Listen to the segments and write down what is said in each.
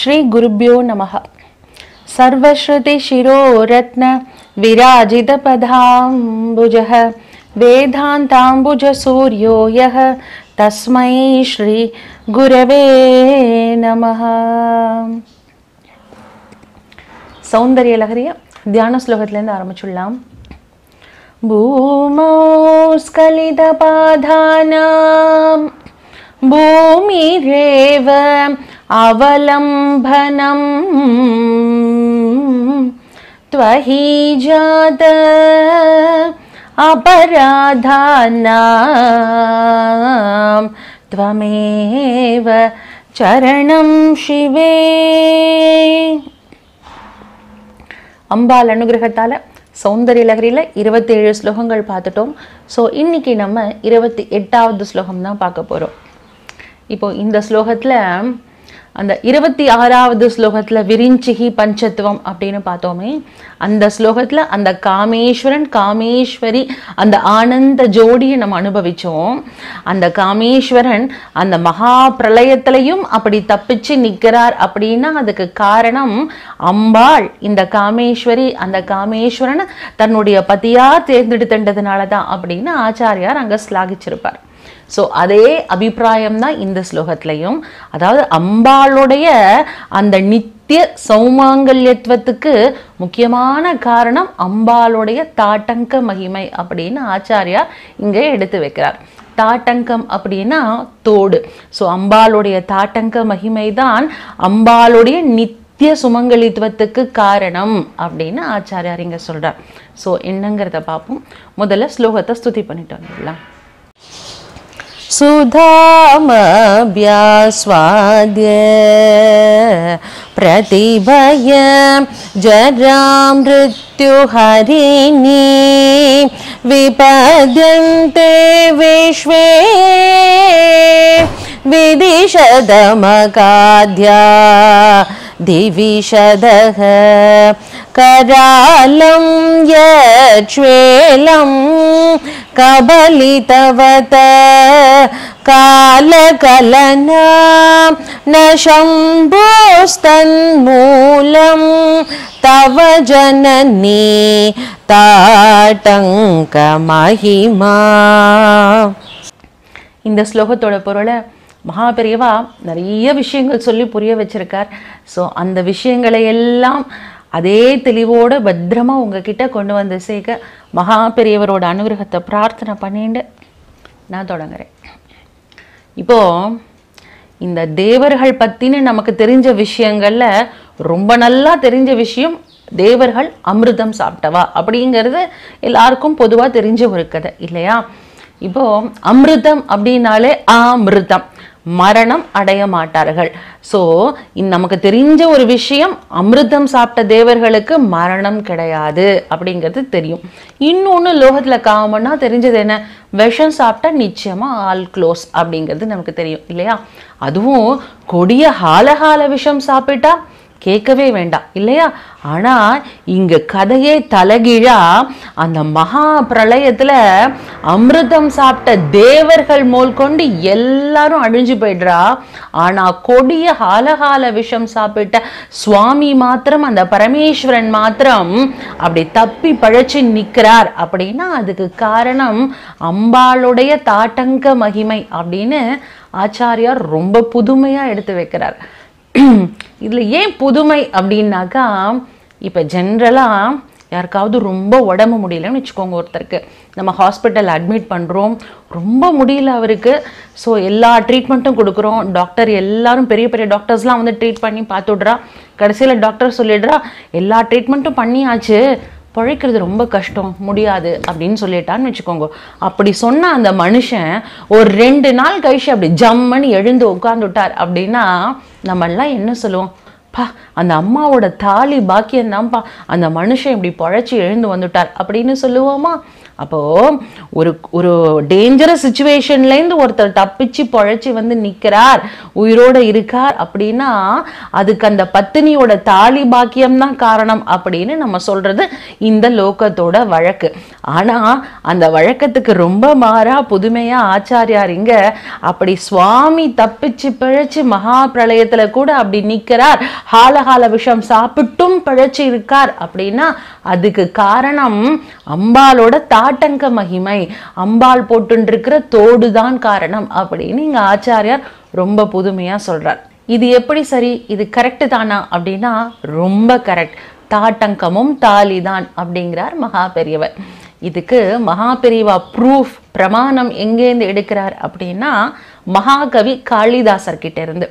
श्रीगुरुभ्यो नमः सर्वश्रुतिशिरोरत्न विराजितपदाम्बुजः वेदान्ताम्बुजसूर्यो यः तस्मै श्रीगुरवे नमः சௌந்தரிய லகரிய தியான ஸ்லோகத்திலேருந்து ஆரம்பிச்சுடலாம் பூமௌ ஸ்கலிதபாதானாம் பூமிரேவ அவலம்பனம் त्वहि जात अपराधानां त्वमेव चरणं शिवे அம்பாள் அனுகிரகத்தால் சௌந்தரிய லகரியில் இருபத்தேழு ஸ்லோகங்கள் பார்த்துட்டோம் ஸோ இன்னைக்கு நம்ம இருபத்தி எட்டாவது ஸ்லோகம் தான் பார்க்க போகிறோம் இப்போ இந்த ஸ்லோகத்தில் அந்த இருபத்தி ஆறாவது ஸ்லோகத்தில் விரிஞ்சிகி பஞ்சத்துவம் அப்படின்னு பார்த்தோமே அந்த ஸ்லோகத்தில் அந்த காமேஸ்வரன் காமேஸ்வரி அந்த ஆனந்த ஜோடியை நம்ம அனுபவிச்சோம் அந்த காமேஸ்வரன் அந்த மகா பிரளயத்திலையும் அப்படி தப்பிச்சு நிற்கிறார் அப்படின்னா அதுக்கு காரணம் அம்பாள் இந்த காமேஸ்வரி அந்த காமேஸ்வரனை தன்னுடைய பதியா தேர்ந்தெடுத்துட்டதுனால தான் அப்படின்னு ஆச்சாரியார் அங்கே ஸ்லாகிச்சிருப்பார் ஸோ அதே அபிப்பிராயம் தான் இந்த ஸ்லோகத்திலையும் அதாவது அம்பாளுடைய அந்த நித்திய சௌமாங்கல்யத்துவத்துக்கு முக்கியமான காரணம் அம்பாளுடைய தாட்டங்க மகிமை அப்படின்னு ஆச்சாரியார் இங்கே எடுத்து வைக்கிறார் தாட்டங்கம் அப்படின்னா தோடு ஸோ அம்பாளுடைய தாட்டங்க மகிமை தான் அம்பாளுடைய நித்திய சுமங்கலித்துவத்துக்கு காரணம் அப்படின்னு ஆச்சாரியார் இங்கே சொல்கிறார் ஸோ என்னங்கிறத பார்ப்போம் முதல்ல ஸ்லோகத்தை ஸ்துதி பண்ணிட்டு வந்துடலாம் सुधामभ्यास्वाद्य प्रतिभय जरामृत्युहरिणी विपद्यन्ते विश्वे विदिशदमकाद्या दिविशदः करालं यज्वेलं कबलितवत कालकलना न शम्भोस्तन्मूलं तव जननी ताटङ्कमहिमा இந்த ஸ்லோகத்தோட பொருளை மகாபெரியவா நிறைய விஷயங்கள் சொல்லி புரிய வச்சிருக்கார் ஸோ அந்த விஷயங்களை எல்லாம் அதே தெளிவோடு பத்திரமா உங்ககிட்ட கொண்டு வந்து சேர்க்க மகா பெரியவரோட அனுகிரகத்தை பிரார்த்தனை பண்ணிட்டு நான் தொடங்குறேன் இப்போ இந்த தேவர்கள் பத்தின நமக்கு தெரிஞ்ச விஷயங்கள்ல ரொம்ப நல்லா தெரிஞ்ச விஷயம் தேவர்கள் அமிர்தம் சாப்பிட்டவா அப்படிங்கிறது எல்லாருக்கும் பொதுவா தெரிஞ்ச ஒரு கதை இல்லையா இப்போ அமிர்தம் அப்படின்னாலே அமிர்தம் மரணம் அடைய மாட்டார்கள் ஸோ நமக்கு தெரிஞ்ச ஒரு விஷயம் அமிர்தம் சாப்பிட்ட தேவர்களுக்கு மரணம் கிடையாது அப்படிங்கிறது தெரியும் இன்னொன்று லோகத்தில் காமன்னா தெரிஞ்சது என்ன விஷம் சாப்பிட்டா நிச்சயமா ஆல் க்ளோஸ் அப்படிங்கிறது நமக்கு தெரியும் இல்லையா அதுவும் கொடிய ஹாலஹால விஷம் சாப்பிட்டா கேட்கவே வேண்டாம் இல்லையா ஆனால் இங்கே கதையே தலகீழா அந்த மகா பிரளயத்தில் அமிர்தம் சாப்பிட்ட தேவர்கள் மோல் கொண்டு எல்லாரும் அழிஞ்சு போயிடுறா ஆனால் கொடிய ஹாலஹால விஷம் சாப்பிட்ட சுவாமி மாத்திரம் அந்த பரமேஸ்வரன் மாத்திரம் அப்படி தப்பி பழச்சு நிற்கிறார் அப்படின்னா அதுக்கு காரணம் அம்பாளுடைய தாட்டங்க மகிமை அப்படின்னு ஆச்சாரியார் ரொம்ப புதுமையாக எடுத்து வைக்கிறார் இதில் ஏன் புதுமை அப்படின்னாக்கா இப்போ ஜென்ரலாக யாருக்காவது ரொம்ப உடம்பு முடியலன்னு வச்சுக்கோங்க ஒருத்தருக்கு நம்ம ஹாஸ்பிட்டல் அட்மிட் பண்ணுறோம் ரொம்ப முடியல அவருக்கு ஸோ எல்லா ட்ரீட்மெண்ட்டும் கொடுக்குறோம் டாக்டர் எல்லாரும் பெரிய பெரிய டாக்டர்ஸ்லாம் வந்து ட்ரீட் பண்ணி பார்த்துடுறா கடைசியில் டாக்டர் சொல்லிடுறா எல்லா ட்ரீட்மெண்ட்டும் பண்ணியாச்சு பழைக்கிறது ரொம்ப கஷ்டம் முடியாது அப்படின்னு சொல்லிட்டான்னு வச்சுக்கோங்க அப்படி சொன்ன அந்த மனுஷன் ஒரு ரெண்டு நாள் கழிச்சு அப்படி ஜம்முன்னு எழுந்து உட்காந்துட்டார் அப்படின்னா நம்மெல்லாம் என்ன சொல்லுவோம் பா அந்த அம்மாவோட தாலி பாக்கியம் தான்ப்பா அந்த மனுஷன் இப்படி பொழைச்சி எழுந்து வந்துட்டார் அப்படின்னு சொல்லுவோமா அப்போ ஒரு ஒரு டேஞ்சரஸ் சுச்சுவேஷன்லேருந்து ஒருத்தர் தப்பிச்சு பொழைச்சி வந்து நிற்கிறார் உயிரோட இருக்கார் அப்படின்னா அதுக்கு அந்த பத்தினியோட தாலி பாக்கியம் தான் காரணம் அப்படின்னு நம்ம சொல்றது இந்த லோகத்தோட வழக்கு ஆனா அந்த வழக்கத்துக்கு ரொம்ப மாறா புதுமையா ஆச்சாரியார் இங்க அப்படி சுவாமி தப்பிச்சு பிழைச்சு மகா பிரளயத்துல கூட அப்படி நிற்கிறார் ஹாலஹால விஷம் சாப்பிட்டும் பிழைச்சு இருக்கார் அப்படின்னா அதுக்கு காரணம் அம்பாலோட தாட்டங்க மகிமை அம்பாள் போட்டுருக்கிற தோடு தான் காரணம் அப்படின்னு இங்க ஆச்சாரியார் ரொம்ப புதுமையா சொல்றார் இது எப்படி சரி இது கரெக்டு தானா அப்படின்னா ரொம்ப கரெக்ட் தாட்டங்கமும் தாலி தான் அப்படிங்கிறார் மகா பெரியவர் இதுக்கு மகா பெரியவா ப்ரூஃப் பிரமாணம் எங்கேருந்து எடுக்கிறார் அப்படின்னா மகாகவி காளிதாசர் கிட்ட இருந்து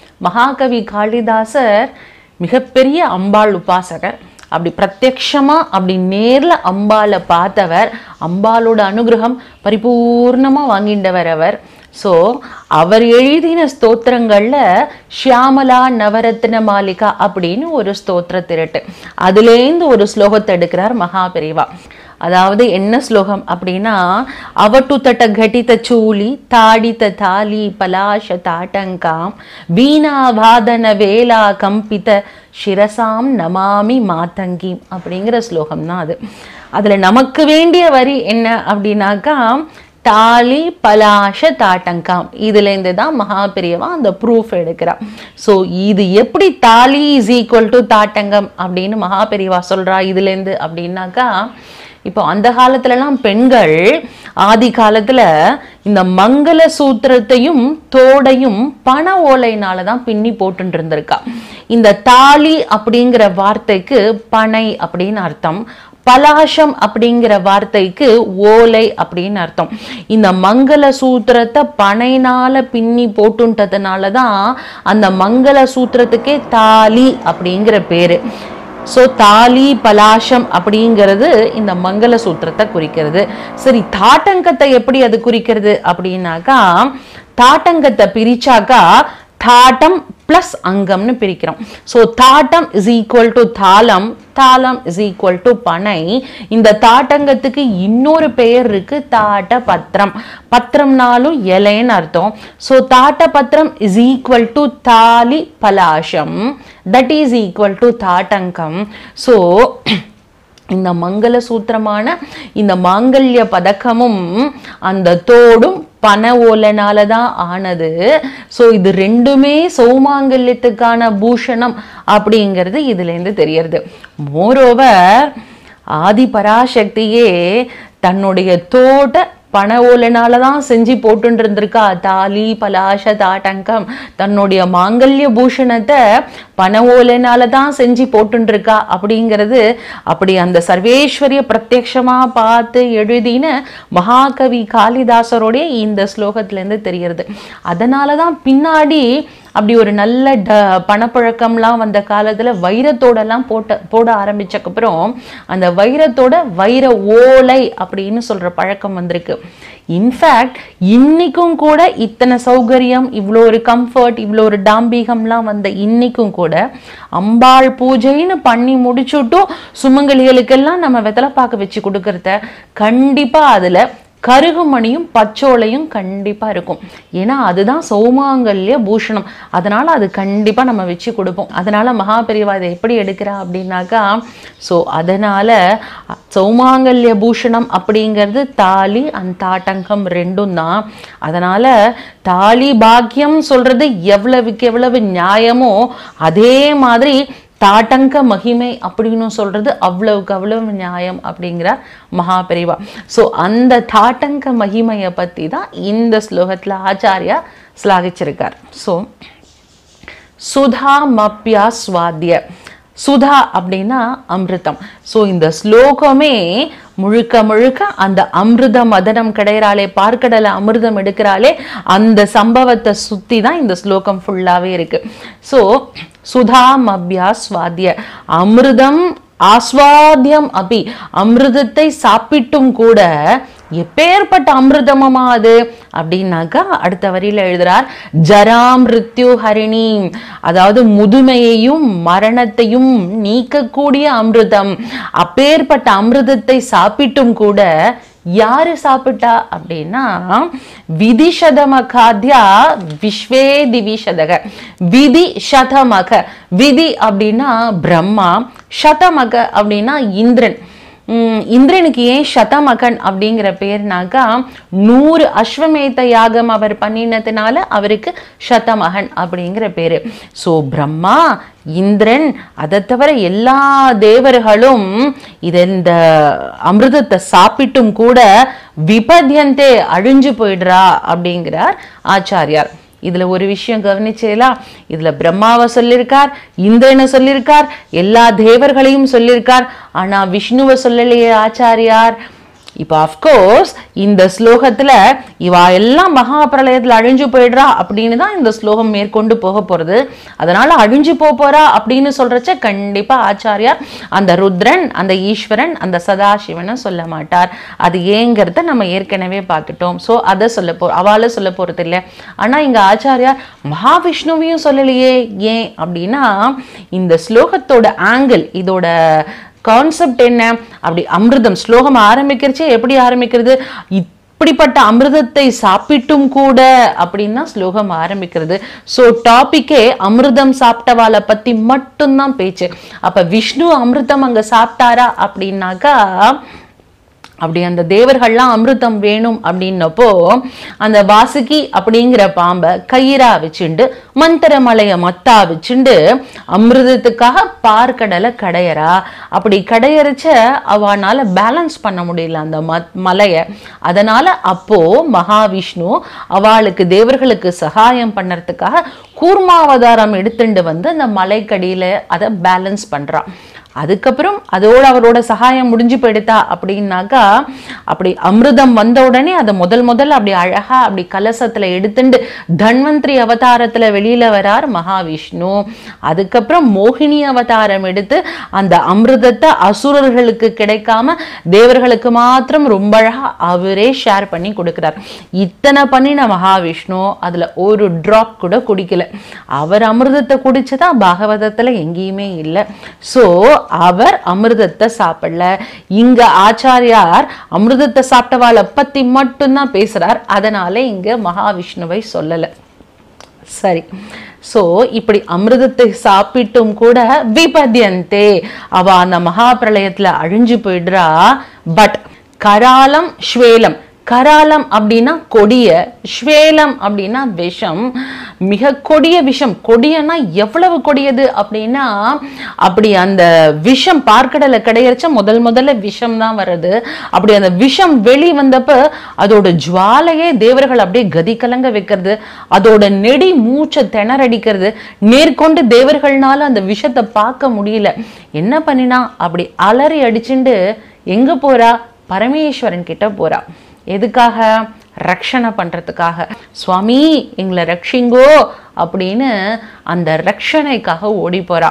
மகாகவி காளிதாசர் மிகப்பெரிய அம்பாள் உபாசகர் அப்படி பிரத்யக்ஷமா அப்படி நேர்ல அம்பாளை பார்த்தவர் அம்பாளோட அனுகிரகம் பரிபூர்ணமா வாங்கிண்டவர் அவர் ஸோ அவர் எழுதின ஸ்தோத்திரங்கள்ல ஷியாமலா நவரத்ன மாலிகா அப்படின்னு ஒரு ஸ்தோத்திர திரட்டு அதுலேருந்து ஒரு ஸ்லோகத்தை எடுக்கிறார் மகாபெரிவா அதாவது என்ன ஸ்லோகம் அப்படின்னா அவட்டு தட்ட கட்டித சூலி தாடித்த தாலி பலாஷ தாட்டங்காம் வீணா வாதன வேலா கம்பித சிரசாம் நமாமி மாத்தங்கீம் அப்படிங்கிற ஸ்லோகம் தான் அது அதுல நமக்கு வேண்டிய வரி என்ன அப்படின்னாக்கா தாலி பலாஷ தாட்டங்காம் இதுலேருந்து தான் மகாபிரியவா அந்த ப்ரூஃப் எடுக்கிறா ஸோ இது எப்படி தாலி இஸ் ஈக்குவல் டு தாட்டங்கம் அப்படின்னு மகாபெரியவா சொல்றா இதுலேருந்து அப்படின்னாக்கா இப்போ அந்த காலத்துலலாம் பெண்கள் ஆதி காலத்துல இந்த மங்கள சூத்திரத்தையும் தோடையும் பண ஓலைனால தான் பின்னி போட்டுட்டு இருந்திருக்கா இந்த தாலி அப்படிங்கிற வார்த்தைக்கு பனை அப்படின்னு அர்த்தம் பலாசம் அப்படிங்கிற வார்த்தைக்கு ஓலை அப்படின்னு அர்த்தம் இந்த மங்கள சூத்திரத்தை பனைனால பின்னி போட்டுன்றதுனால தான் அந்த மங்கள சூத்திரத்துக்கே தாலி அப்படிங்கிற பேரு ஸோ தாலி பலாசம் அப்படிங்கிறது இந்த மங்கள சூத்திரத்தை குறிக்கிறது சரி தாட்டங்கத்தை எப்படி அது குறிக்கிறது அப்படின்னாக்கா தாட்டங்கத்தை பிரிச்சாக்கா தாட்டம் பிளஸ் அங்கம்னு பிரிக்கிறோம் ஸோ தாட்டம் இஸ் ஈக்குவல் டு தாளம் தாளம் இஸ் ஈக்குவல் டு பனை இந்த தாட்டங்கத்துக்கு இன்னொரு பெயர் இருக்கு தாட்ட பத்திரம் பத்திரம்னாலும் இலைன்னு அர்த்தம் ஸோ தாட்ட பத்திரம் இஸ் ஈக்குவல் டு தாலி பலாசம் தட் இஸ் ஈக்குவல் டு தாட்டங்கம் ஸோ இந்த மங்கள சூத்திரமான இந்த மாங்கல்ய பதக்கமும் அந்த தோடும் பன ஓலனால தான் ஆனது ஸோ இது ரெண்டுமே சௌமாங்கல்யத்துக்கான பூஷணம் அப்படிங்கிறது இதுலேருந்து தெரியறது மோரோவர் ஆதி பராசக்தியே தன்னுடைய தோட்ட பண ஓலைனால தான் செஞ்சு போட்டுட்டு இருந்திருக்கா தாலி பலாஷ தாட்டங்கம் தன்னுடைய மாங்கல்ய பூஷணத்தை பண ஓலைனால தான் செஞ்சு போட்டுட்டு இருக்கா அப்படிங்கிறது அப்படி அந்த சர்வேஸ்வரிய பிரத்யக்ஷமா பார்த்து எழுதின மகாகவி காளிதாசருடைய இந்த ஸ்லோகத்திலேருந்து தெரியறது அதனால தான் பின்னாடி அப்படி ஒரு நல்ல ட பணப்பழக்கம்லாம் வந்த காலத்துல வைரத்தோடலாம் போட்ட போட ஆரம்பிச்சக்கப்புறம் அந்த வைரத்தோட வைர ஓலை அப்படின்னு சொல்ற பழக்கம் வந்திருக்கு இன்ஃபேக்ட் இன்னைக்கும் கூட இத்தனை சௌகரியம் இவ்வளோ ஒரு கம்ஃபர்ட் இவ்வளோ ஒரு டாம்பீகம்லாம் வந்த இன்னைக்கும் கூட அம்பாள் பூஜைன்னு பண்ணி முடிச்சுட்டும் சுமங்கலிகளுக்கெல்லாம் நம்ம வெத்தலைப்பாக்கு வச்சு கொடுக்கறத கண்டிப்பா அதுல கருகுமணியும் பச்சோலையும் கண்டிப்பா இருக்கும் ஏன்னா அதுதான் சௌமாங்கல்ய பூஷணம் அதனால அது கண்டிப்பா நம்ம வச்சு கொடுப்போம் அதனால மகாபெரிவா இதை எப்படி எடுக்கிறா அப்படின்னாக்கா ஸோ அதனால சௌமாங்கல்ய பூஷணம் அப்படிங்கிறது தாலி அந்த தாட்டங்கம் ரெண்டும் தான் அதனால தாலி பாக்கியம் சொல்றது எவ்வளவுக்கு எவ்வளவு நியாயமோ அதே மாதிரி தாட்டங்க மகிமை அப்படின்னு சொல்றது அவ்வளவுக்கு அவ்வளவு நியாயம் அப்படிங்கிறார் மகாபெரிவா ஸோ அந்த தாட்டங்க மகிமையை பத்தி தான் இந்த ஸ்லோகத்துல ஆச்சாரியா ஸ்லாகிச்சிருக்கார் ஸோ சுதா மப்யா சுவாத்திய சுதா அப்படின்னா அமிர்தம் ஸோ இந்த ஸ்லோகமே முழுக்க முழுக்க அந்த அமிர்த மதனம் கிடையிறாளே பார்க்கடலை அமிர்தம் எடுக்கிறாளே அந்த சம்பவத்தை சுத்தி தான் இந்த ஸ்லோகம் ஃபுல்லாவே இருக்கு ஸோ சுதா மப்யா சுவாத்திய அமிர்தம் ஆஸ்வாத்தியம் அபி அமிர்தத்தை சாப்பிட்டும் கூட எப்பேற்பட்ட அமிர்தமமா அது அப்படின்னாக்கா அடுத்த வரியில எழுதுறார் ஜராம் மிருத்யு ஹரிணி அதாவது முதுமையையும் மரணத்தையும் நீக்கக்கூடிய அமிர்தம் அப்பேற்பட்ட அமிர்தத்தை சாப்பிட்டும் கூட யாரு சாப்பிட்டா அப்படின்னா விதிஷதமகாத்யா விஸ்வே திவிஷதக விதி சதமக விதி அப்படின்னா பிரம்மா சதமக அப்படின்னா இந்திரன் உம், இந்திரனுக்கு ஏன் சதமகன் அப்படிங்கிற பேர்னாக்கா நூறு அஸ்வமேத யாகம் அவர் பண்ணினதுனால அவருக்கு சதமகன் அப்படிங்கிற பேரு சோ பிரம்மா இந்திரன் அதை தவிர எல்லா தேவர்களும் இது இந்த அமிர்தத்தை சாப்பிட்டும் கூட விபத்யந்தே அழிஞ்சு போயிடுறா அப்படிங்கிறார் ஆச்சாரியார் இதுல ஒரு விஷயம் கவனிச்சேலா இதுல பிரம்மாவை சொல்லியிருக்கார் இந்திரனை சொல்லியிருக்கார் எல்லா தேவர்களையும் சொல்லியிருக்கார் ஆனா விஷ்ணுவை சொல்லலையே ஆச்சாரியார் இப்போ அஃப்கோர்ஸ் இந்த ஸ்லோகத்துல இவா எல்லாம் மகா பிரளயத்துல அழிஞ்சு போயிடுறா அப்படின்னு தான் இந்த ஸ்லோகம் மேற்கொண்டு போக போறது அதனால அழிஞ்சு போக போறா அப்படின்னு சொல்றச்ச கண்டிப்பா ஆச்சாரியார் அந்த ருத்ரன் அந்த ஈஸ்வரன் அந்த சதாசிவனை சொல்ல மாட்டார் அது ஏங்கிறத நம்ம ஏற்கனவே பார்த்துட்டோம் ஸோ அதை சொல்ல போ அவளை சொல்ல போறது இல்லை ஆனா இங்க ஆச்சாரியார் மகாவிஷ்ணுவையும் சொல்லலையே ஏன் அப்படின்னா இந்த ஸ்லோகத்தோட ஆங்கிள் இதோட கான்செப்ட் என்ன அப்படி அமிர்தம் ஸ்லோகம் ஆரம்பிக்கிறச்சே எப்படி ஆரம்பிக்கிறது இப்படிப்பட்ட அமிர்தத்தை சாப்பிட்டும் கூட அப்படின்னு தான் ஸ்லோகம் ஆரம்பிக்கிறது ஸோ டாபிக்கே அமிர்தம் சாப்பிட்டவாளை பத்தி மட்டும்தான் பேச்சு அப்ப விஷ்ணு அமிர்தம் அங்க சாப்பிட்டாரா அப்படின்னாக்கா அப்படி அந்த தேவர்கள்லாம் அமிர்தம் வேணும் அப்படின்னப்போ அந்த வாசுகி அப்படிங்கிற பாம்பை கயிறா வச்சுண்டு மந்திரமலைய மத்தா வச்சுண்டு அமிர்தத்துக்காக பார்க்கடலை கடையறா அப்படி கடையறச்ச அவனால பேலன்ஸ் பண்ண முடியல அந்த ம- மலைய அதனால அப்போ மகாவிஷ்ணு அவளுக்கு தேவர்களுக்கு சகாயம் பண்ணறதுக்காக கூர்மாவதாரம் எடுத்துட்டு வந்து அந்த மலைக்கடியில அதை பேலன்ஸ் பண்றான் அதுக்கப்புறம் அதோட அவரோட சகாயம் முடிஞ்சு போயிடுதா அப்படின்னாக்கா அப்படி அமிர்தம் வந்த உடனே அதை முதல் முதல்ல அப்படி அழகா அப்படி கலசத்துல எடுத்துண்டு தன்வந்திரி அவதாரத்துல வெளியில வரார் மகாவிஷ்ணு அதுக்கப்புறம் மோகினி அவதாரம் எடுத்து அந்த அமிர்தத்தை அசுரர்களுக்கு கிடைக்காம தேவர்களுக்கு மாத்திரம் ரொம்ப அழகா அவரே ஷேர் பண்ணி கொடுக்கிறார் இத்தனை பண்ணின மகாவிஷ்ணு அதுல ஒரு டிராப் கூட குடிக்கல அவர் அமிர்தத்தை குடிச்சதா பாகவதத்துல எங்கேயுமே இல்லை சோ அவர் அமிர்தத்தை சாப்பிடல இங்க ஆச்சாரியார் அமிர்தத்தை சாப்பிட்டவாளை பத்தி மட்டும்தான் பேசுறார் அதனால இங்க மகாவிஷ்ணுவை சொல்லல சரி சோ இப்படி அமிர்தத்தை சாப்பிட்டும் கூட விபத்யந்தே அவ அந்த மகா பிரளயத்துல அழிஞ்சு போயிடுறா பட் கராலம் ஸ்வேலம் கராலம் அப்படின்னா கொடிய ஸ்வேலம் அப்படின்னா விஷம் மிக கொடிய விஷம் கொடியனா எவ்வளவு கொடியது அப்படின்னா அப்படி அந்த விஷம் பார்க்கடலை கிடையறச்ச முதல் முதல்ல விஷம் தான் வருது அப்படி அந்த விஷம் வெளி வந்தப்ப அதோட ஜுவாலையே தேவர்கள் அப்படியே கதி கலங்க வைக்கிறது அதோட நெடி மூச்சை திணறடிக்கிறது நேர்கொண்டு தேவர்கள்னால அந்த விஷத்தை பார்க்க முடியல என்ன பண்ணினா அப்படி அலறி அடிச்சுண்டு எங்க போறா பரமேஸ்வரன் கிட்ட போறா எதுக்காக ரக்ஷணை பண்றதுக்காக சுவாமி எங்களை ரட்சிங்கோ அப்படின்னு அந்த ரட்சணைக்காக ஓடி போறா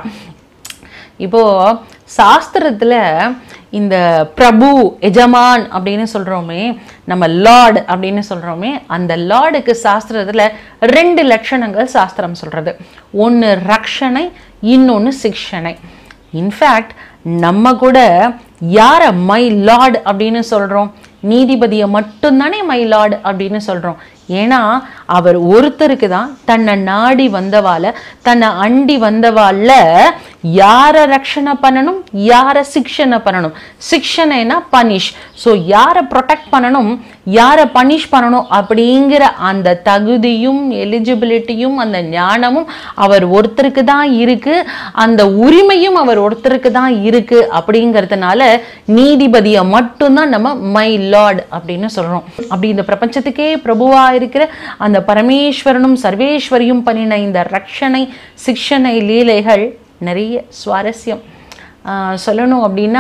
இப்போ சாஸ்திரத்துல இந்த பிரபு எஜமான் அப்படின்னு சொல்றோமே நம்ம லார்ட் அப்படின்னு சொல்றோமே அந்த லார்டுக்கு சாஸ்திரத்துல ரெண்டு லட்சணங்கள் சாஸ்திரம் சொல்றது ஒன்னு ரக்ஷணை இன்னொன்னு சிக்ஷணை இன்ஃபேக்ட் நம்ம கூட யார மை லார்ட் அப்படின்னு சொல்றோம் நீதிபதியை மட்டும்தானே மை லார்ட் அப்படின்னு சொல்றோம் ஏன்னா அவர் ஒருத்தருக்கு தான் தன்னை நாடி வந்தவால தன்னை அண்டி வந்தவால யாரை ரக்ஷணை பண்ணணும் யாரை சிக்ஷனை பண்ணணும் சிக்ஷனைனா பனிஷ் ஸோ யாரை ப்ரொடெக்ட் பண்ணணும் யாரை பனிஷ் பண்ணணும் அப்படிங்கிற அந்த தகுதியும் எலிஜிபிலிட்டியும் அந்த ஞானமும் அவர் ஒருத்தருக்கு தான் இருக்கு அந்த உரிமையும் அவர் ஒருத்தருக்கு தான் இருக்கு அப்படிங்கிறதுனால நீதிபதியை மட்டும்தான் நம்ம மை லார்ட் அப்படின்னு சொல்றோம் அப்படி இந்த பிரபஞ்சத்துக்கே பிரபுவா இருக்கிற அந்த பரமேஸ்வரனும் சர்வேஸ்வரியும் பண்ணின இந்த ரக்ஷணை சிக்ஷனை லீலைகள் நிறைய சுவாரஸ்யம் ஆஹ் சொல்லணும் அப்படின்னா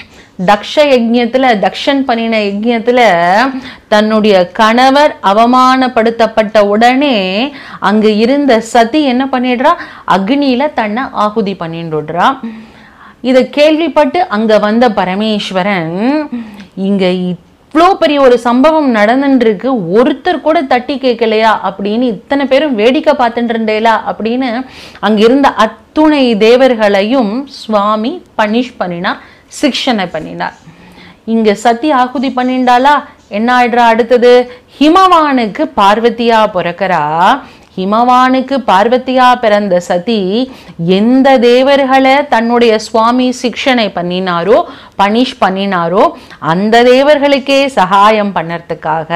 தக்ஷ யஜ்ஞத்துல தக்ஷன் பண்ணின யஜ்ஞத்துல தன்னுடைய கணவர் அவமானப்படுத்தப்பட்ட உடனே அங்கு இருந்த சதி என்ன பண்ணிடுறா அக்னியில தன்னை ஆகுதி பண்ணிடுறா இதை கேள்விப்பட்டு அங்க வந்த பரமேஸ்வரன் இங்க இவ்வளோ பெரிய ஒரு சம்பவம் நடந்துட்டு இருக்கு ஒருத்தர் கூட தட்டி கேட்கலையா அப்படின்னு இத்தனை பேரும் வேடிக்கை பார்த்துட்டு இருந்தேலா அப்படின்னு அங்க இருந்த அத்துணை தேவர்களையும் சுவாமி பனிஷ் பண்ணினார் சிக்ஷனை பண்ணினார் இங்க சத்தி ஆகுதி பண்ணிண்டாளா என்ன ஆயிடுறா அடுத்தது ஹிமவானுக்கு பார்வதியா பிறக்கிறா ஹிமவானுக்கு பார்வதியா பிறந்த சதி எந்த தேவர்களை தன்னுடைய சுவாமி சிக்ஷனை பண்ணினாரோ பனிஷ் பண்ணினாரோ அந்த தேவர்களுக்கே சகாயம் பண்ணறதுக்காக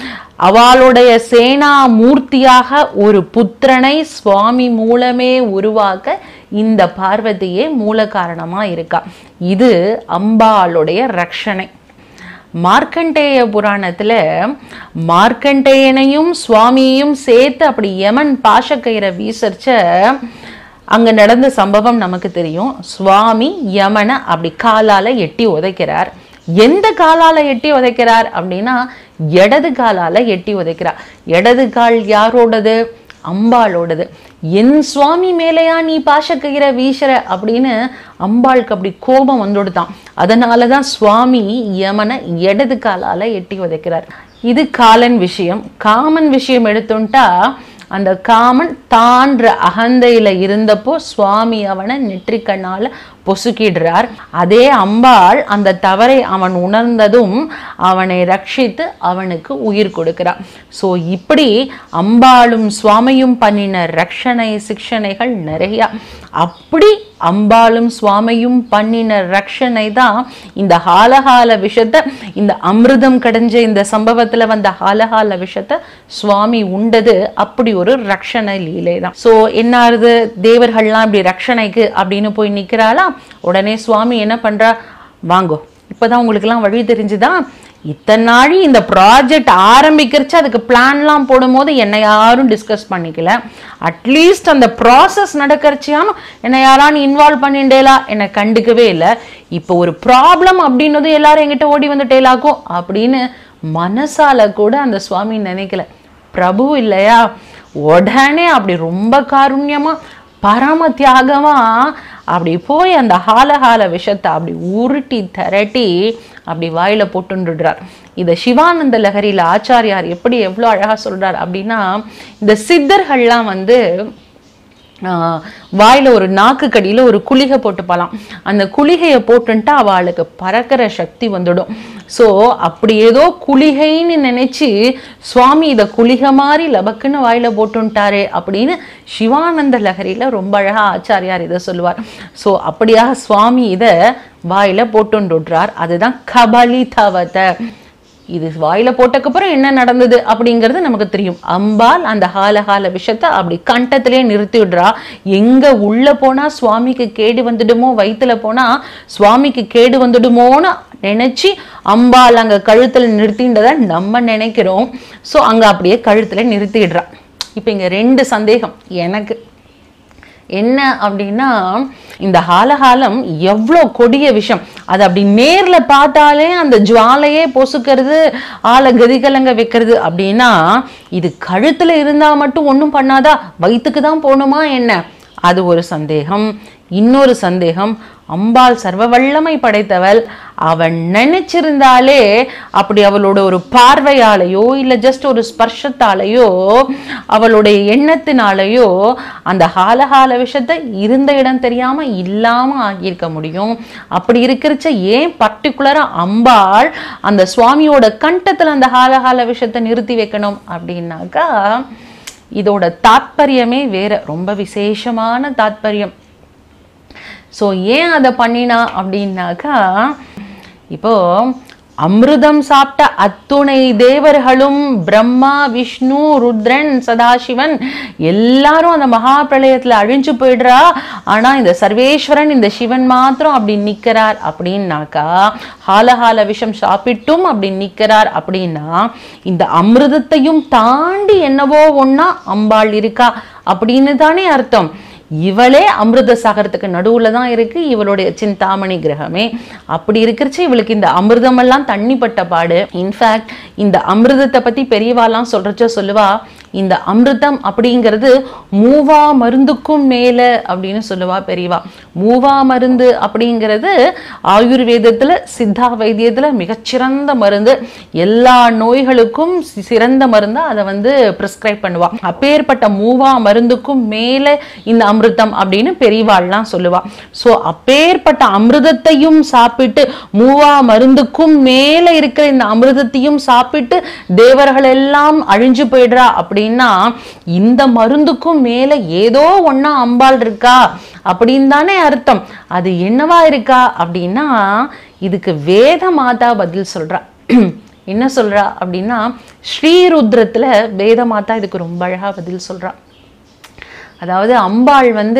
அவளுடைய சேனா மூர்த்தியாக ஒரு புத்திரனை சுவாமி மூலமே உருவாக்க இந்த பார்வதியே மூல காரணமா இருக்கா இது அம்பாளுடைய ரக்ஷனை மார்க்கண்டேய புராணத்துல மார்க்கண்டேயனையும் சுவாமியையும் சேர்த்து அப்படி யமன் பாஷக்கயிறை வீசரிச்ச அங்க நடந்த சம்பவம் நமக்கு தெரியும் சுவாமி யமனை அப்படி காலால எட்டி உதைக்கிறார் எந்த காலால எட்டி உதைக்கிறார் அப்படின்னா இடது காலால எட்டி உதைக்கிறார் இடது கால் யாரோடது அம்பாளோடது என் சுவாமி மேலேயா நீ பாஷக்கயிற வீசுற அப்படின்னு அம்பாளுக்கு அப்படி கோபம் வந்துடுதான் அதனால தான் சுவாமி யமனை இடது காலால எட்டி உதைக்கிறார் இது காலன் விஷயம் காமன் விஷயம் எடுத்துட்டா அந்த காமன் தான்ற அகந்தையில இருந்தப்போ சுவாமி அவனை நெற்றிக்கண்ணால பொசுக்கிடுறார் அதே அம்பாள் அந்த தவறை அவன் உணர்ந்ததும் அவனை ரட்சித்து அவனுக்கு உயிர் கொடுக்கிறார் ஸோ இப்படி அம்பாளும் சுவாமியும் பண்ணின ரக்ஷனை சிக்ஷனைகள் நிறைய அப்படி அம்பாளும் சுவாமியும் பண்ணின ரக்ஷனை தான் இந்த ஹாலஹால விஷத்தை இந்த அமிர்தம் கடைஞ்ச இந்த சம்பவத்துல வந்த ஹாலஹால விஷத்தை சுவாமி உண்டது அப்படி ஒரு ரக்ஷண லீலை தான் ஸோ என்ன ஆகுது தேவர்கள்லாம் இப்படி ரக்ஷணைக்கு அப்படின்னு போய் நிக்கிறாளா உடனே சுவாமி என்ன பண்றா வாங்கோ இப்பதான் உங்களுக்கெல்லாம் வழி தெரிஞ்சுதா இத்தனை நாழி இந்த ப்ராஜெக்ட் ஆரம்பிக்கிறச்சு அதுக்கு பிளான்லாம் போடும்போது என்னை யாரும் டிஸ்கஸ் பண்ணிக்கல அட்லீஸ்ட் அந்த ப்ராசஸ் நடக்கிறச்சியானும் என்னை யாரானு இன்வால்வ் பண்ணிண்டேலா என்னை கண்டுக்கவே இல்லை இப்போ ஒரு ப்ராப்ளம் அப்படின்னதும் எல்லாரும் என்கிட்ட ஓடி வந்துட்டேலாக்கும் அப்படின்னு மனசால கூட அந்த சுவாமி நினைக்கல பிரபு இல்லையா உடனே அப்படி ரொம்ப காருண்யமா பரம தியாகமா அப்படி போய் அந்த ஹாலஹால விஷத்தை அப்படி உருட்டி திரட்டி அப்படி வாயில போட்டுன்றார் இதை சிவானந்த லஹரியில ஆச்சாரியார் எப்படி எவ்வளோ அழகா சொல்றார் அப்படின்னா இந்த சித்தர்கள்லாம் வந்து ஆஹ், வாயில ஒரு நாக்கு கடியில ஒரு குளிகை போட்டுப்பாலாம் அந்த குளிகையை போட்டுன்ட்டா அவளுக்கு பறக்கிற சக்தி வந்துடும் ஸோ அப்படி ஏதோ குளிகைன்னு நினைச்சு சுவாமி இதை குளிகை மாதிரி லபக்குன்னு வாயில போட்டுன்ட்டாரே அப்படின்னு சிவானந்த லஹரியில ரொம்ப அழகா ஆச்சாரியார் இதை சொல்லுவார் ஸோ அப்படியாக சுவாமி இதை வாயில போட்டுன்றார் அதுதான் கபலி தவத இது வாயில போட்டக்கப்புறம் என்ன நடந்தது அப்படிங்கிறது நமக்கு தெரியும் அம்பாள் அந்த ஹாலஹால விஷயத்தை அப்படி கண்டத்திலே நிறுத்தி விடுறா எங்க உள்ள போனா சுவாமிக்கு கேடு வந்துடுமோ வயித்துல போனா சுவாமிக்கு கேடு வந்துடுமோன்னு நினைச்சு அம்பாள் அங்க கழுத்துல நிறுத்தின்றத நம்ம நினைக்கிறோம் சோ அங்க அப்படியே கழுத்துல நிறுத்திடுறா இப்போ இங்க ரெண்டு சந்தேகம் எனக்கு என்ன அப்படின்னா இந்த ஹாலஹாலம் எவ்வளோ கொடிய விஷயம் அது அப்படி நேர்ல பார்த்தாலே அந்த ஜுவாலையே பொசுக்கிறது ஆளை கதிகலங்க வைக்கிறது அப்படின்னா இது கழுத்துல இருந்தா மட்டும் ஒண்ணும் பண்ணாதா வயிற்றுக்கு தான் போகணுமா என்ன அது ஒரு சந்தேகம் இன்னொரு சந்தேகம் அம்பாள் சர்வ வல்லமை படைத்தவள் அவன் நினைச்சிருந்தாலே அப்படி அவளோட ஒரு பார்வையாலேயோ இல்லை ஜஸ்ட் ஒரு ஸ்பர்ஷத்தாலேயோ அவளுடைய எண்ணத்தினாலேயோ அந்த ஹாலஹால விஷயத்தை இருந்த இடம் தெரியாம இல்லாம ஆகியிருக்க முடியும் அப்படி இருக்கிறச்ச ஏன் பர்டிகுலரா அம்பாள் அந்த சுவாமியோட கண்டத்துல அந்த ஹாலஹால விஷயத்தை நிறுத்தி வைக்கணும் அப்படின்னாக்கா இதோட தாத்பரியமே வேற ரொம்ப விசேஷமான தாத்பரியம் ஸோ ஏன் அதை பண்ணினா அப்படின்னாக்கா இப்போ அமிர்தம் சாப்பிட்ட அத்துணை தேவர்களும் பிரம்மா விஷ்ணு ருத்ரன் சதாசிவன் எல்லாரும் அந்த மகா பிரளயத்துல அழிஞ்சு போயிடுறா ஆனா இந்த சர்வேஸ்வரன் இந்த சிவன் மாத்திரம் அப்படி நிக்கிறார் அப்படின்னாக்கா ஹாலஹால விஷம் சாப்பிட்டும் அப்படி நிக்கிறார் அப்படின்னா இந்த அமிர்தத்தையும் தாண்டி என்னவோ ஒண்ணா அம்பாள் இருக்கா அப்படின்னு தானே அர்த்தம் இவளே அமிர்த சாகரத்துக்கு நடுவுல தான் இருக்கு இவளுடைய சிந்தாமணி கிரகமே அப்படி இருக்கிறச்சு இவளுக்கு இந்த அமிர்தமெல்லாம் தண்ணி பட்ட பாடு இன்ஃபேக்ட் இந்த அமிர்தத்தை பத்தி பெரியவாலாம் சொல்றச்ச சொல்லுவா இந்த அமிர்தம் அப்படிங்கிறது மூவா மருந்துக்கும் மேல அப்படின்னு சொல்லுவா பெரியவா மூவா மருந்து அப்படிங்கிறது ஆயுர்வேதத்துல சித்தா வைத்தியத்துல மிகச்சிறந்த மருந்து எல்லா நோய்களுக்கும் சி- சிறந்த மருந்தா அதை வந்து பிரிஸ்கிரைப் பண்ணுவா அப்பேற்பட்ட மூவா மருந்துக்கும் மேல இந்த அமிர்தம் அப்படின்னு பெரியவாள்லாம் சொல்லுவா சோ அப்பேற்பட்ட அமிர்தத்தையும் சாப்பிட்டு மூவா மருந்துக்கும் மேல இருக்கிற இந்த அமிர்தத்தையும் சாப்பிட்டு தேவர்கள் எல்லாம் அழிஞ்சு போயிடுறா அப்படின்னா இந்த மருந்துக்கும் மேல ஏதோ ஒண்ணா அம்பாள் இருக்கா அப்படின்னு தானே அர்த்தம் அது என்னவா இருக்கா அப்படின்னா இதுக்கு வேத மாதா பதில் சொல்றா என்ன சொல்றா அப்படின்னா ஸ்ரீருத்ரத்துல வேத மாதா இதுக்கு ரொம்ப அழகா பதில் சொல்றா அதாவது அம்பாள் வந்து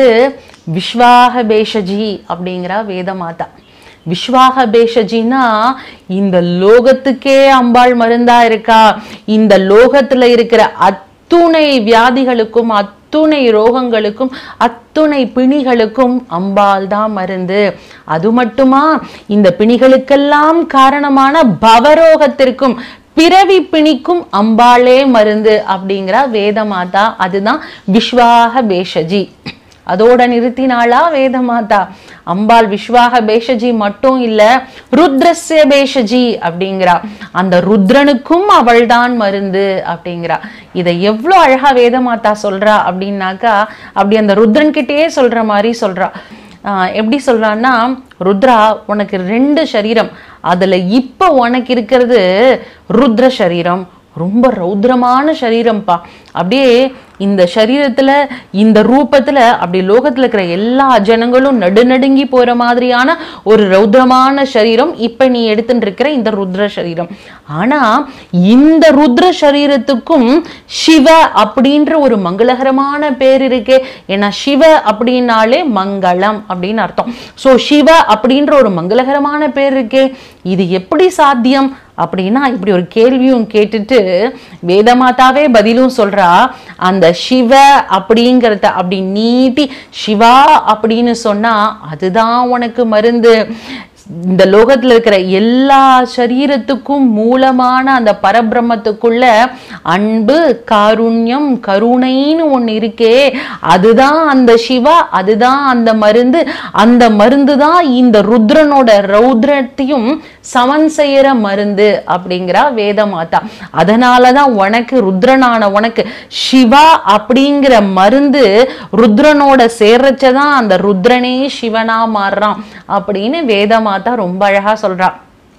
விஸ்வாக பேஷஜி அப்படிங்கிறா வேத மாதா விஸ்வாக பேஷஜினா இந்த லோகத்துக்கே அம்பாள் மருந்தா இருக்கா இந்த லோகத்துல இருக்கிற அத்துணை வியாதிகளுக்கும் அத்துணை ரோகங்களுக்கும் அத்துணை பிணிகளுக்கும் அம்பாள் தான் மருந்து அது மட்டுமா இந்த பிணிகளுக்கெல்லாம் காரணமான பவரோகத்திற்கும் பிறவி பிணிக்கும் அம்பாளே மருந்து அப்படிங்கிற வேதமாதா அதுதான் விஸ்வாக பேஷஜி அதோட நிறுத்தினாளா வேதமாதா அம்பாள் விஸ்வாக பேஷஜி மட்டும் இல்ல ருத்ரஸ்ய பேஷஜி அப்படிங்கிறா அந்த ருத்ரனுக்கும் அவள்தான் மருந்து அப்படிங்கிறா இதை எவ்வளோ அழகா வேதமாதா சொல்றா அப்படின்னாக்கா அப்படி அந்த ருத்ரன் கிட்டயே சொல்ற மாதிரி சொல்றா ஆஹ் எப்படி சொல்றான்னா ருத்ரா உனக்கு ரெண்டு சரீரம் அதுல இப்ப உனக்கு இருக்கிறது ருத்ர சரீரம் ரொம்ப ரௌத்ரமான சரீரம்ப்பா அப்படியே இந்த சரீரத்துல இந்த ரூபத்துல அப்படி லோகத்துல இருக்கிற எல்லா ஜனங்களும் நடுநடுங்கி போற மாதிரியான ஒரு ரௌத்ரமான சரீரம் இப்ப நீ எடுத்துட்டு இருக்கிற இந்த ருத்ர சரீரம் ஆனா இந்த ருத்ர சரீரத்துக்கும் சிவ அப்படின்ற ஒரு மங்களகரமான பேர் இருக்கே ஏன்னா சிவ அப்படின்னாலே மங்களம் அப்படின்னு அர்த்தம் சோ சிவ அப்படின்ற ஒரு மங்களகரமான பேர் இருக்கே இது எப்படி சாத்தியம் அப்படின்னா இப்படி ஒரு கேள்வியும் கேட்டுட்டு வேதமாதாவே பதிலும் சொல்றா அந்த சிவ அப்படிங்கிறத அப்படி நீட்டி சிவா அப்படின்னு சொன்னா அதுதான் உனக்கு மருந்து இந்த லோகத்துல இருக்கிற எல்லா சரீரத்துக்கும் மூலமான அந்த பரபிரம்மத்துக்குள்ள அன்பு காருண்யம் கருணைன்னு ஒண்ணு இருக்கே அதுதான் அந்த சிவா அதுதான் அந்த மருந்து அந்த மருந்து தான் இந்த ருத்ரனோட ரௌத்ரத்தையும் சமன் செய்யற மருந்து அப்படிங்கிறா வேதமாதா அதனாலதான் உனக்கு ருத்ரனான உனக்கு சிவா அப்படிங்கிற மருந்து ருத்ரனோட சேர்றச்சதான் அந்த ருத்ரனே சிவனா மாறுறான் அப்படின்னு வேதமாதா ரொம்ப அழகா சொல்றா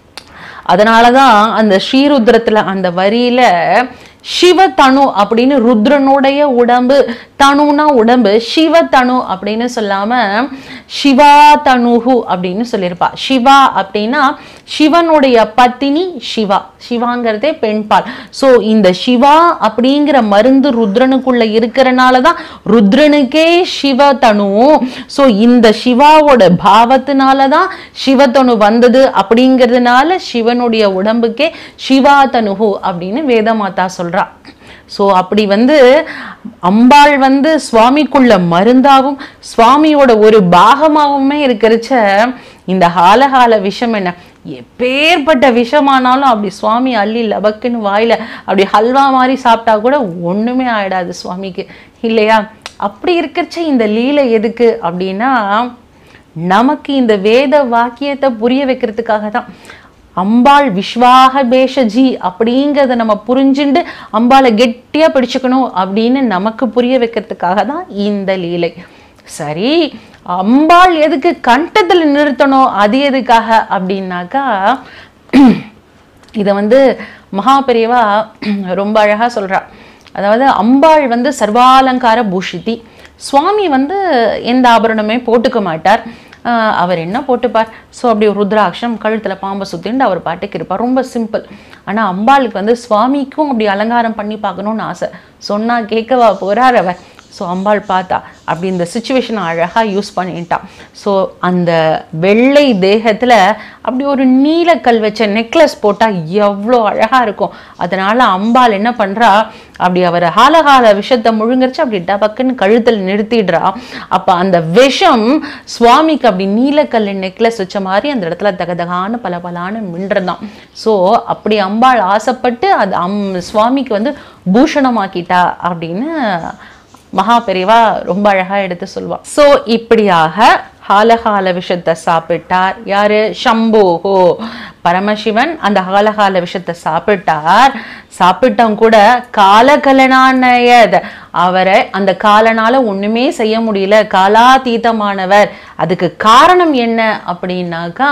அதனாலதான் அந்த ஸ்ரீருத்ரத்துல அந்த வரியில சிவ தனு அப்படின்னு ருத்ரனுடைய உடம்பு தனுனா உடம்பு சிவ தனு அப்படின்னு சொல்லாம சிவா தனுகு அப்படின்னு சொல்லியிருப்பா சிவா அப்படின்னா சிவனுடைய பத்தினி சிவா சிவாங்கிறதே பெண்பால் சோ இந்த சிவா அப்படிங்கிற மருந்து ருத்ரனுக்குள்ள இருக்கிறனால தான் ருத்ரனுக்கே சிவ தனு சோ இந்த சிவாவோட பாவத்தினால தான் சிவத்தனு வந்தது அப்படிங்கிறதுனால சிவனுடைய உடம்புக்கே சிவா தனுகு அப்படின்னு வேதமாதா சொல்றா ஸோ அப்படி வந்து அம்பாள் வந்து சுவாமிக்குள்ள மருந்தாவும் சுவாமியோட ஒரு பாகமாகவுமே இருக்கிறச்ச இந்த ஹாலஹால விஷம் என்ன எப்பேற்பட்ட விஷமானாலும் அப்படி சுவாமி அள்ளி லபக்குன்னு வாயில அப்படி ஹல்வா மாதிரி சாப்பிட்டா கூட ஒண்ணுமே ஆயிடாது சுவாமிக்கு இல்லையா அப்படி இருக்கிறச்ச இந்த லீலை எதுக்கு அப்படின்னா நமக்கு இந்த வேத வாக்கியத்தை புரிய வைக்கிறதுக்காக தான் அம்பாள் விஸ்வாக பேஷஜி அப்படிங்கிறத நம்ம புரிஞ்சுண்டு அம்பாளை கெட்டியா பிடிச்சுக்கணும் அப்படின்னு நமக்கு புரிய வைக்கிறதுக்காக தான் இந்த லீலை சரி அம்பாள் எதுக்கு கண்டத்துல நிறுத்தணும் அது எதுக்காக அப்படின்னாக்கா இதை வந்து மகா பெரியவா ரொம்ப அழகா சொல்றா அதாவது அம்பாள் வந்து சர்வாலங்கார பூஷிதி சுவாமி வந்து எந்த ஆபரணமே போட்டுக்க மாட்டார் ஆஹ் அவர் என்ன போட்டுப்பார் ஸோ அப்படி ஒரு ருத்ராட்சம் கழுத்தில் பாம்பை சுத்திண்டு அவர் பாட்டுக்கு இருப்பார் ரொம்ப சிம்பிள் ஆனா அம்பாளுக்கு வந்து சுவாமிக்கும் அப்படி அலங்காரம் பண்ணி பார்க்கணும்னு ஆசை சொன்னா கேட்கவா போறார் அவர் ஸோ அம்பாள் பார்த்தா அப்படி இந்த சுச்சுவேஷனை அழகாக யூஸ் பண்ணிட்டான் ஸோ அந்த வெள்ளை தேகத்தில் அப்படி ஒரு நீலக்கல் வச்ச நெக்லஸ் போட்டால் எவ்வளோ அழகாக இருக்கும் அதனால அம்பாள் என்ன பண்ணுறா அப்படி அவர் ஹாலகால விஷத்தை முழுங்கரிச்சு அப்படி டபக்குன்னு கழுத்தில் நிறுத்திடுறா அப்போ அந்த விஷம் சுவாமிக்கு அப்படி நீலக்கல் நெக்லஸ் வச்ச மாதிரி அந்த இடத்துல தகதகான்னு பல பலான்னு மின்றதான் ஸோ அப்படி அம்பாள் ஆசைப்பட்டு அது அம் சுவாமிக்கு வந்து பூஷணமாக்கிட்டா அப்படின்னு மகா பெரியவா ரொம்ப அழகா எடுத்து சொல்வா ஸோ இப்படியாக ஹாலகால விஷத்தை சாப்பிட்டார் யாரு சம்போஹோ பரமசிவன் அந்த ஹாலகால விஷத்தை சாப்பிட்டார் சாப்பிட்டவங்க கூட காலகலனானயத் அவரை அந்த காலனால ஒண்ணுமே செய்ய முடியல காலாதீதமானவர் அதுக்கு காரணம் என்ன அப்படின்னாக்கா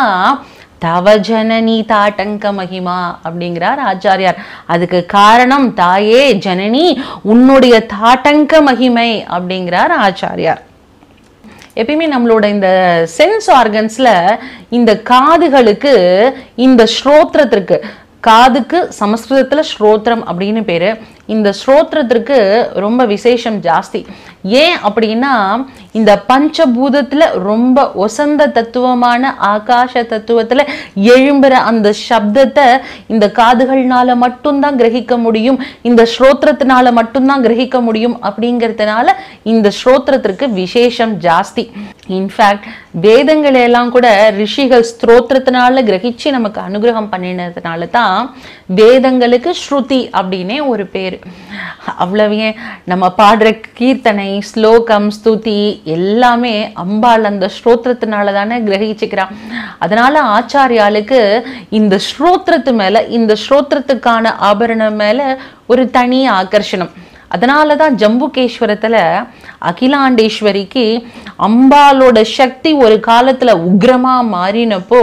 தவ ஜனனி தாட்டங்க மகிமா அப்படிங்கிறார் ஆச்சாரியார் அதுக்கு காரணம் தாயே ஜனனி உன்னுடைய தாட்டங்க மகிமை அப்படிங்கிறார் ஆச்சாரியார் எப்பயுமே நம்மளோட இந்த சென்ஸ் ஆர்கன்ஸ்ல இந்த காதுகளுக்கு இந்த ஸ்ரோத்திரத்திற்கு காதுக்கு சமஸ்கிருதத்துல ஸ்ரோத்திரம் அப்படின்னு பேரு இந்த ஸ்ரோத்திரத்திற்கு ரொம்ப விசேஷம் ஜாஸ்தி ஏன் அப்படின்னா இந்த பஞ்சபூதத்துல ரொம்ப ஒசந்த தத்துவமான ஆகாச தத்துவத்துல எழும்புற அந்த சப்தத்தை இந்த காதுகள்னால மட்டும்தான் கிரகிக்க முடியும் இந்த ஸ்ரோத்திரத்தினால மட்டும்தான் கிரகிக்க முடியும் அப்படிங்கிறதுனால இந்த ஸ்ரோத்திரத்திற்கு விசேஷம் ஜாஸ்தி இன்ஃபேக்ட் வேதங்களை எல்லாம் கூட ரிஷிகள் ஸ்தோத்திரத்தினால கிரகிச்சு நமக்கு அனுகிரகம் பண்ணினதுனால தான் வேதங்களுக்கு ஸ்ருதி அப்படின்னே ஒரு பேர் அவ்வளவு ஏன் நம்ம பாடுற கீர்த்தனை ஸ்லோகம் ஸ்துதி எல்லாமே அம்பாள் அந்த ஸ்ரோத்திரத்தினால தானே கிரகிச்சுக்கிறான் அதனால ஆச்சாரியாளுக்கு இந்த ஸ்ரோத்திரத்து மேல இந்த ஸ்ரோத்திரத்துக்கான ஆபரணம் மேல ஒரு தனி ஆகர்ஷணம் அதனால தான் ஜம்புகேஸ்வரத்துல அகிலாண்டேஸ்வரிக்கு அம்பாலோட சக்தி ஒரு காலத்துல உக்ரமா மாறினப்போ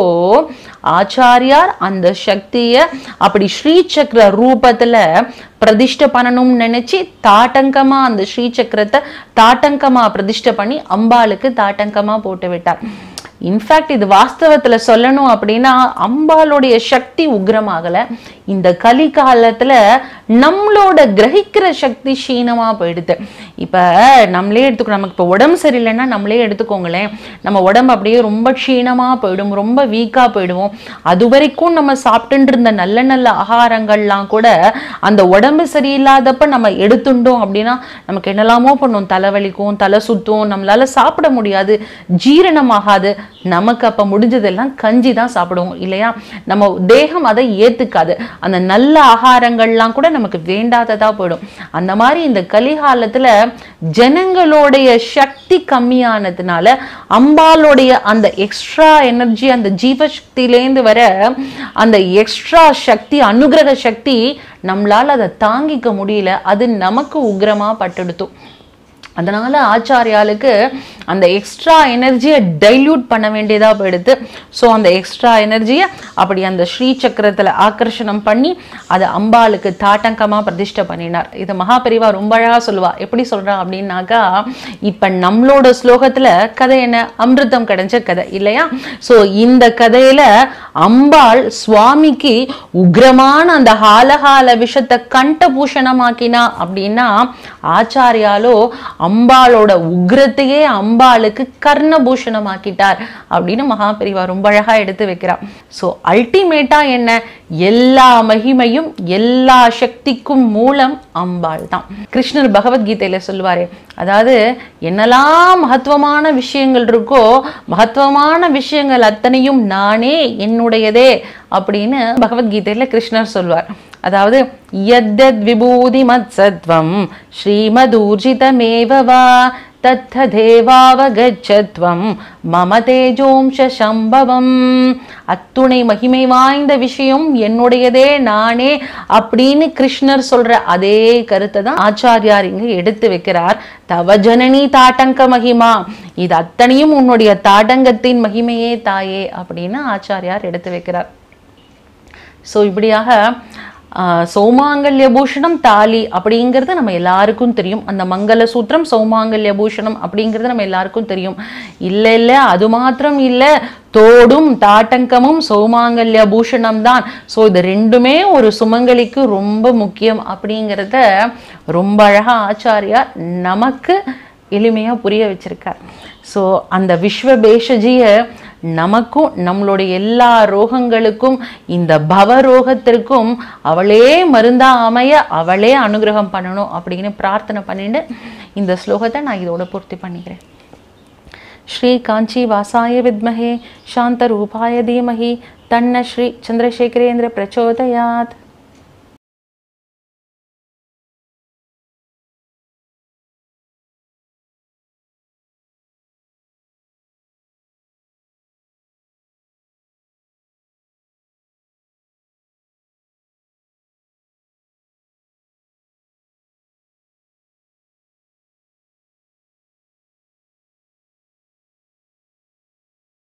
ஆச்சாரியார் அந்த சக்திய அப்படி ஸ்ரீசக்கர ரூபத்துல பிரதிஷ்டை பண்ணணும்னு நினைச்சு தாட்டங்கமா அந்த ஸ்ரீசக்கரத்தை தாட்டங்கமா பிரதிஷ்டை பண்ணி அம்பாளுக்கு தாட்டங்கமா போட்டு விட்டார் இன்ஃபேக்ட் இது வாஸ்தவத்துல சொல்லணும் அப்படின்னா அம்பாளுடைய சக்தி உக்ரமாகல இந்த கலி காலத்துல நம்மளோட கிரகிக்கிற சக்தி க்ஷீணமா போயிடுது இப்ப நம்மளே எடுத்துக்கோ நமக்கு இப்போ உடம்பு சரியில்லைன்னா நம்மளே எடுத்துக்கோங்களேன் நம்ம உடம்பு அப்படியே ரொம்ப க்ஷீணமா போயிடும் ரொம்ப வீக்கா போயிடுவோம் அது வரைக்கும் நம்ம சாப்பிட்டுட்டு இருந்த நல்ல நல்ல ஆகாரங்கள்லாம் கூட அந்த உடம்பு சரியில்லாதப்ப நம்ம எடுத்துட்டோம் அப்படின்னா நமக்கு என்னெல்லாமோ பண்ணும் தலைவலிக்கும் தலை சுத்தும் நம்மளால சாப்பிட முடியாது ஜீரணமாகாது நமக்கு அப்ப முடிஞ்சதெல்லாம் கஞ்சி தான் சாப்பிடுவோம் இல்லையா நம்ம தேகம் அதை ஏத்துக்காது அந்த நல்ல ஆகாரங்கள்லாம் கூட நமக்கு வேண்டாததா போயிடும் அந்த மாதிரி இந்த கலிகாலத்துல ஜனங்களுடைய சக்தி கம்மியானதுனால அம்பாளுடைய அந்த எக்ஸ்ட்ரா எனர்ஜி அந்த ஜீவசக்தியிலேருந்து வர அந்த எக்ஸ்ட்ரா சக்தி அனுகிரக சக்தி நம்மளால அதை தாங்கிக்க முடியல அது நமக்கு உக்ரமா பட்டெடுத்தோம் அதனால ஆச்சாரியாளுக்கு அந்த எக்ஸ்ட்ரா எனர்ஜியை டைல்யூட் பண்ண வேண்டியதா போயிடுது ஸோ அந்த எக்ஸ்ட்ரா எனர்ஜியை அப்படி அந்த ஸ்ரீ சக்கரத்துல ஆக்கர்ஷணம் பண்ணி அதை அம்பாளுக்கு தாட்டங்கமா பிரதிஷ்டை பண்ணினார் இது மகாபெரிவா ரொம்ப அழகா சொல்லுவா எப்படி சொல்றா அப்படின்னாக்கா இப்ப நம்மளோட ஸ்லோகத்துல கதை என்ன அமிர்தம் கிடைச்ச கதை இல்லையா ஸோ இந்த கதையில அம்பாள் சுவாமிக்கு உக்ரமான அந்த ஹாலஹால விஷத்தை கண்டபூஷணமாக்கினா அப்படின்னா ஆச்சாரியாலோ அம்பாளோட உக்ரத்தையே அம்பாளுக்கு கர்ணபூஷணமாக்கிட்டார் அப்படின்னு மகாபெரிவா ரொம்ப அழகா எடுத்து வைக்கிறா ஸோ அல்டிமேட்டா என்ன எல்லா மகிமையும் எல்லா சக்திக்கும் மூலம் அம்பாள் தான் கிருஷ்ணர் பகவத்கீதையில சொல்லுவாரே அதாவது என்னெல்லாம் மகத்துவமான விஷயங்கள் இருக்கோ மகத்துவமான விஷயங்கள் அத்தனையும் நானே என்னுடையதே அப்படின்னு பகவத்கீதையில கிருஷ்ணர் சொல்வார் அதாவது யத்தத் விபூதி மத் சத்வம் ஸ்ரீமதூர்ஜிதமேவ வா தத்ததேவாவகச்சத்வம் மம தேஜோம்ச சம்பவம் அத்துணை மகிமை வாய்ந்த விஷயம் என்னுடையதே நானே அப்படின்னு கிருஷ்ணர் சொல்ற அதே கருத்தை தான் ஆச்சாரியார் இங்க எடுத்து வைக்கிறார் தவ ஜனனி தாட்டங்க மகிமா இது அத்தனையும் உன்னுடைய தாட்டங்கத்தின் மகிமையே தாயே அப்படின்னு ஆச்சாரியார் எடுத்து வைக்கிறார் ஸோ இப்படியாக ஆஹ், சௌமாங்கல்ய பூஷணம் தாலி அப்படிங்கிறது நம்ம எல்லாருக்கும் தெரியும் அந்த மங்கள சூத்திரம் சௌமாங்கல்ய பூஷணம் அப்படிங்கிறது நம்ம எல்லாருக்கும் தெரியும் இல்லை இல்லை அது மாத்திரம் இல்லை தோடும் தாட்டங்கமும் சௌமாங்கல்ய பூஷணம் தான் ஸோ இது ரெண்டுமே ஒரு சுமங்கலிக்கு ரொம்ப முக்கியம் அப்படிங்கிறத ரொம்ப அழகா ஆச்சாரியார் நமக்கு எளிமையாக புரிய வச்சிருக்கார் ஸோ அந்த விஸ்வ பேஷஜியை நமக்கும் நம்மளுடைய எல்லா ரோகங்களுக்கும் இந்த பவ ரோகத்திற்கும் அவளே மருந்தா அமைய அவளே அனுகிரகம் பண்ணணும் அப்படின்னு பிரார்த்தனை பண்ணிட்டு இந்த ஸ்லோகத்தை நான் இதோட பூர்த்தி பண்ணிக்கிறேன் श्री कांची वासाय विद्महे शान्तरूपाय धीमहि तन्न श्री चन्द्रशेखरेन्द्र प्रचोदयात्